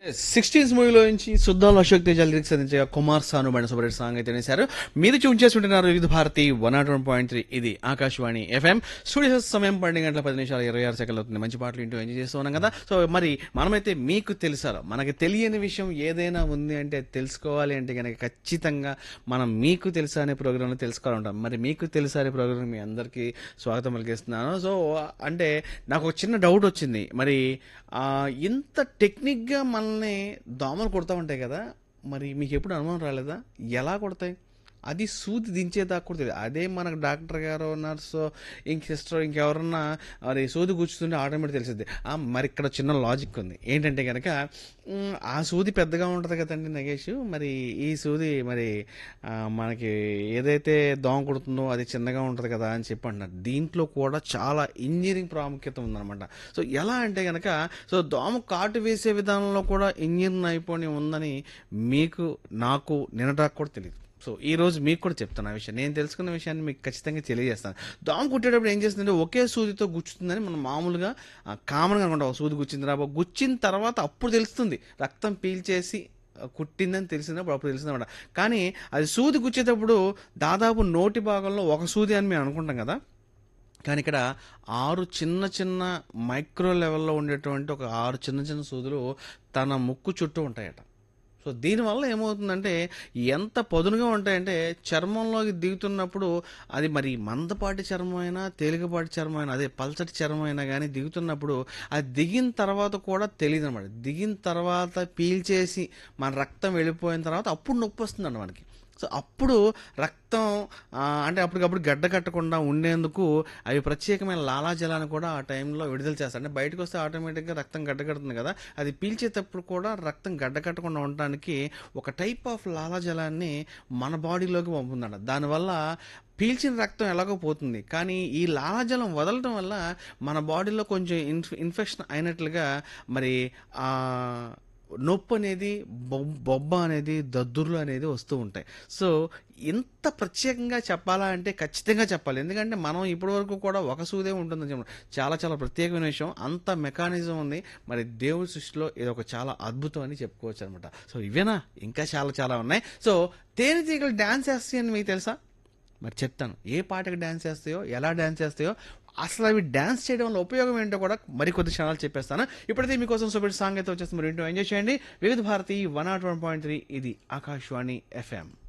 Sixteens మూవీలో నుంచి సుద్దాలు Ashok Teja lyrics అందించగా కుమార్ సాను బండి సూపర్ సాంగ్ అయితే వేశారు మీరు చూన్ చేసుకుంటున్నారు Vividh Bharati one nought one point three ఇది ఆకాశవాణి ఎఫ్ఎం స్టూడియో సమయం పన్నెండు గంటల పది నిమిషాలు ఇరవై ఆరు సెకండ్లు అవుతుంది మంచి పాటలు ఇంటూ ఎంజాయ్ చేస్తూ ఉన్నాం కదా సో మరి మనమైతే మీకు తెలుసారో మనకి తెలియని విషయం ఏదైనా ఉంది అంటే తెలుసుకోవాలి అంటే కనుక ఖచ్చితంగా మనం మీకు తెలుసా అనే ప్రోగ్రాంలో తెలుసుకోవాలంటాం మరి మీకు తెలుసా అనే ప్రోగ్రామ్ మీ అందరికీ స్వాగతం పలికిస్తున్నాను సో అంటే నాకు ఒక చిన్న డౌట్ వచ్చింది మరి ఆ, ఇంత టెక్నిక్గా మనల్ని దోమలు కొడతా ఉంటాయి కదా మరి మీకు ఎప్పుడు అనుమానం రాలేదా ఎలా కొడతాయి అది సూది దించేదాకా కూడా తెలియదు అదే మనకు డాక్టర్ గారు నర్సు ఇంక సిస్టర్ ఇంకెవరన్నా మరి సూది కూర్చుతుంటే ఆటోమేటిక్ తెలిసింది మరి ఇక్కడ చిన్న లాజిక్ ఉంది ఏంటంటే కనుక మ్, ఆ సూది పెద్దగా ఉంటుంది కదండి నగేష్ మరి ఈ సూది మరి ఆ, మనకి ఏదైతే దోమ కొడుతుందో అది చిన్నగా ఉంటుంది కదా అని చెప్పి అంటున్నారు దీంట్లో కూడా చాలా ఇంజనీరింగ్ ప్రాముఖ్యత ఉందన్నమాట సో ఎలా అంటే కనుక సో దోమ కాటు వేసే విధానంలో కూడా ఇంజనీరింగ్ నైపుణ్యం ఉందని మీకు నాకు నిన్నటాకు కూడా తెలియదు సో ఈ రోజు మీకు కూడా చెప్తాను ఆ విషయం నేను తెలుసుకున్న విషయాన్ని మీకు ఖచ్చితంగా తెలియజేస్తాను దోమ కుట్టేటప్పుడు ఏం చేస్తుందంటే ఒకే సూదితో గుచ్చుతుందని మనం మామూలుగా ఆ, కామన్గా అనుకుంటాం సూది గుచ్చింది రా బాబు. గుచ్చిన తర్వాత అప్పుడు తెలుస్తుంది రక్తం పీల్చేసి ఆ, కుట్టిందని తెలిసినప్పుడు అప్పుడు తెలిసిందన్నమాట కానీ అది సూది గుచ్చేటప్పుడు దాదాపు నోటి భాగంలో ఒక సూది అని మేము అనుకుంటాం కదా కానీ ఇక్కడ ఆరు చిన్న చిన్న మైక్రో లెవెల్లో ఉండేటువంటి ఒక ఆరు చిన్న చిన్న సూదులు తన ముక్కు చుట్టూ ఉంటాయట సో దీనివల్ల ఏమవుతుందంటే ఎంత పదునుగా ఉంటాయంటే చర్మంలోకి దిగుతున్నప్పుడు అది మరి మందపాటి చర్మం అయినా తేలికపాటి చర్మం అయినా అదే పల్చటి చర్మం అయినా కానీ దిగుతున్నప్పుడు అది దిగిన తర్వాత కూడా తెలియదు అనమాట దిగిన తర్వాత పీల్చేసి మన రక్తం వెళ్ళిపోయిన తర్వాత అప్పుడు నొప్పి వస్తుందండి మనకి సో అప్పుడు రక్తం ఆ, అంటే అప్పటికప్పుడు గడ్డ కట్టకుండా ఉండేందుకు అవి ప్రత్యేకమైన లాలాజలాన్ని కూడా ఆ టైంలో విడుదల చేస్తాయి అంటే బయటకు వస్తే ఆటోమేటిక్గా రక్తం గడ్డ కడుతుంది కదా అది పీల్చేటప్పుడు కూడా రక్తం గడ్డ కట్టకుండా ఉండడానికి ఒక టైప్ ఆఫ్ లాలాజలాన్ని మన బాడీలోకి పంపుతుందంట దానివల్ల పీల్చిన రక్తం ఎలాగో పోతుంది కానీ ఈ లాలాజలం వదలటం వల్ల మన బాడీలో కొంచెం ఇన్ఫ్ ఇన్ఫెక్షన్ అయినట్లుగా మరి ఆ నొప్పి అనేది బొ- బొబ్బ అనేది దద్దుర్లు అనేది వస్తూ ఉంటాయి సో ఇంత ప్రత్యేకంగా చెప్పాలా అంటే ఖచ్చితంగా చెప్పాలి ఎందుకంటే మనం ఇప్పటి వరకు కూడా ఒక సూదే ఉంటుందని చెప్పడం చాలా చాలా ప్రత్యేకమైన విషయం అంత మెకానిజం ఉంది మరి దేవుడి సృష్టిలో ఇది ఒక చాలా అద్భుతం అని చెప్పుకోవచ్చు అనమాట సో ఇవేనా ఇంకా చాలా చాలా ఉన్నాయి సో తేనెటీగలు డ్యాన్స్ చేస్తాయి అని మీకు తెలుసా మరి చెప్తాను ఏ పాటకి డ్యాన్స్ చేస్తాయో ఎలా డ్యాన్స్ చేస్తాయో అసలు అవి డ్యాన్స్ చేయడం వల్ల ఉపయోగం ఏంటో కూడా మరి కొద్ది క్షణాలు చెప్పేస్తాను ఇప్పుడైతే మీకోసం సూపర్ సాంగ్ అయితే వచ్చేసి మరి ఇంటో ఎంజాయ్ చేయండి Vividh Bharati one nought one point three ఇది ఆకాశవాణి ఎఫ్ఎం